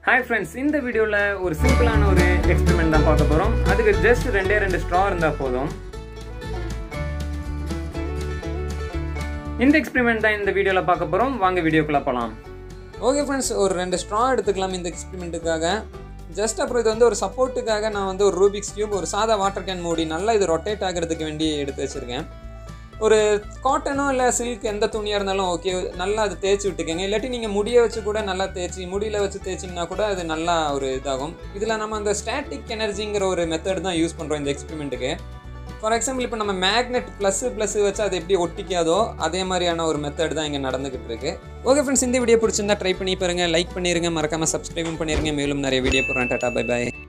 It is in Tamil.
ஹாய் ஃப்ரெண்ட்ஸ் இந்த வீடியோவில் ஒரு சிம்பிளான ஒரு எக்ஸ்பெரிமெண்ட் தான் பார்க்க போகிறோம் அதுக்கு ஜஸ்ட் ரெண்டே ரெண்டு ஸ்ட்ரா இருந்தால் போதும் இந்த எக்ஸ்பெரிமெண்ட் தான் இந்த வீடியோவில் பார்க்க போகிறோம் வாங்க வீடியோக்குள்ளே போகலாம் ஓகே ஃப்ரெண்ட்ஸ் ஒரு ரெண்டு ஸ்ட்ரா எடுத்துக்கலாம் இந்த எக்ஸ்பெரிமெண்ட்டுக்காக ஜஸ்ட் அப்புறம் இது வந்து ஒரு சப்போர்ட்டுக்காக நான் வந்து ஒரு ரூபிக்ஸ் கியூப் ஒரு சாதா வாட்டர் கேன் மூடி நல்லா இது ரொட்டேட் ஆகிறதுக்கு வேண்டி எடுத்து வச்சுருக்கேன் ஒரு காட்டனோ இல்லை சில்க் எந்த துணியாக இருந்தாலும் ஓகே நல்லா அது தேய்ச்சி விட்டுக்கங்க இல்லாட்டி நீங்கள் முடியை வச்சு கூட நல்லா தேய்ச்சி முடியில் வச்சு தேய்ச்சிங்கன்னா கூட அது நல்லா ஒரு இதாகும் இதில் நம்ம அந்த ஸ்டாட்டிக் எனர்ஜிங்கிற ஒரு மெத்தட் தான் யூஸ் பண்ணுறோம் இந்த எக்ஸ்பெரிமெண்ட்டுக்கு ஃபார் எக்ஸாம்பிள் இப்போ நம்ம மேக்னெட் ப்ளஸ் ப்ளஸ் வச்சு அது எப்படி ஒட்டிக்காதோ அதே மாதிரியான ஒரு மெத்தட் தான் இங்கே நடந்துகிட்டு இருக்கு ஓகே ஃப்ரெண்ட்ஸ் இந்த வீடியோ பிடிச்சிருந்தா ட்ரை பண்ணி பாருங்க லைக் பண்ணிருங்க மறக்காம சப்ஸ்கிரைபும் பண்ணிருங்க மேலும் நிறைய வீடியோ போடுறேன் டாட்டா பை பை